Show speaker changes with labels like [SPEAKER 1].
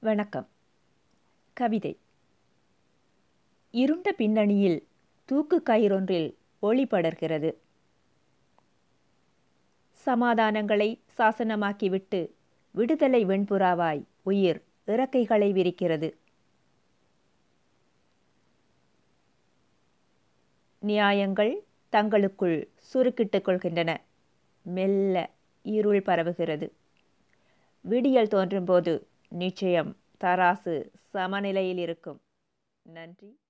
[SPEAKER 1] வணக்கம் கவிதை இருண்ட பின்னணியில் தூக்கு கயிறொன்றில் ஒளி படர்கிறது சமாதானங்களை சாசனமாக்கிவிட்டு விடுதலை வெண்புறாவாய் உயிர் இறக்கைகளை விரிக்கிறது நியாயங்கள் தங்களுக்குள் சுருக்கிட்டுக் கொள்கின்றன மெல்ல இருள் பரவுகிறது விடியல் தோன்றும்போது நிச்சயம் தராசு சமநிலையில் இருக்கும் நன்றி